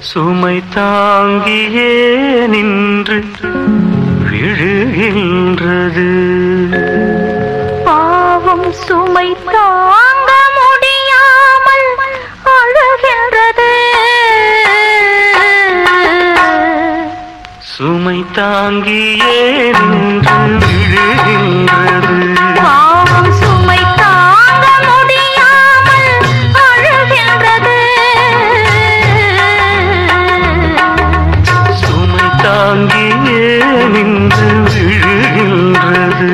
சுமை தாங்கியே நின்று விழுகின்றது பாவம் சுமை தாங்க முடியாமல் அழுகின்றது சுமை தாங்கியே நின்று விழுகின்றது பாவம் சுமை தாங்க முடியாமல் அழுகின்றது சுமை தாங்கியே நின்று விழுகின்றது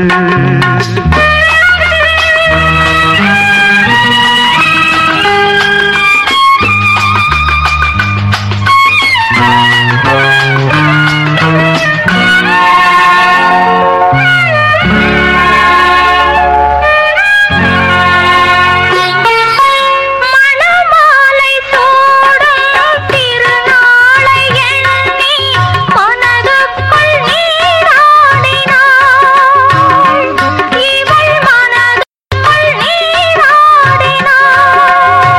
மணமாலை சூடும் திருநாளை எண்ணி மனதுக்குள் நீராடினாள் இவள் மனதுக்குள் நீராடினாள்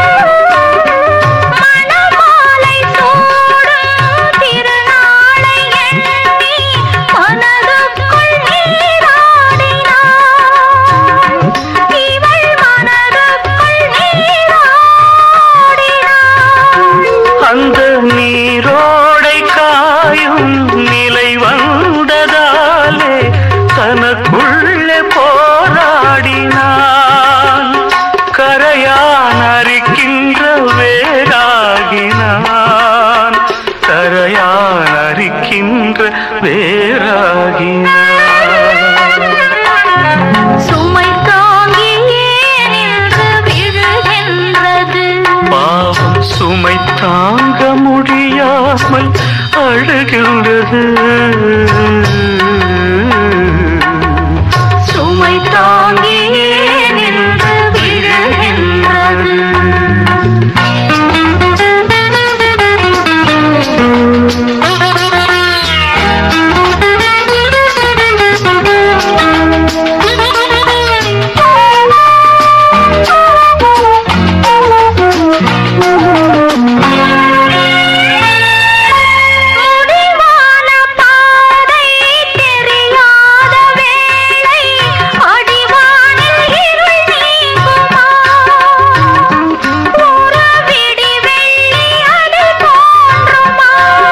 மணமாலை சூடும் திருநாளை எண்ணி மனதுக்குள் நீராடினாள் இவள் மனதுக்குள் நீராடினாள் அந்த நீரோடை காயும் நிலை வந்ததாலே தனக்குள்ளே போராடினான் கரையான் அரிக்கின்ற வேராகினான் கரையான் அரிக்கின்ற வேராகினான் சுமை தாங்கியே நின்று விழுகின்றது பாவம் சுமை தாங்க முடியாமல் அழுகின்றது சுமை தாங்கியே நின்று விழுகின்றது முடிவான பாதை தெரியாத வேளை அடிவானில் இருள் நீங்குமா ஒரு விடி வெள்ளி அது தோன்றுமா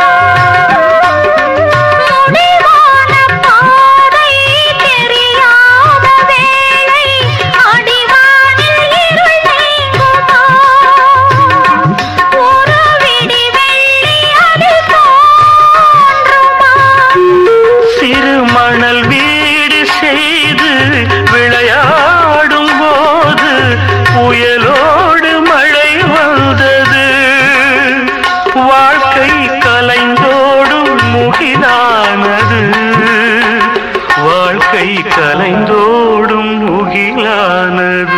முடிவான பாதை தெரியாத வேளை அடிவானில் இருள் நீங்குமா ஒரு விடி வெள்ளி அது தோன்றுமா சிறு மணல் வீடு செய்து விளையாடும் போது புயலோடு மழை வந்தது வாழ்க்கை கலைந்தோடும் முகிலானது வாழ்க்கை கலைந்தோடும் முகிலானது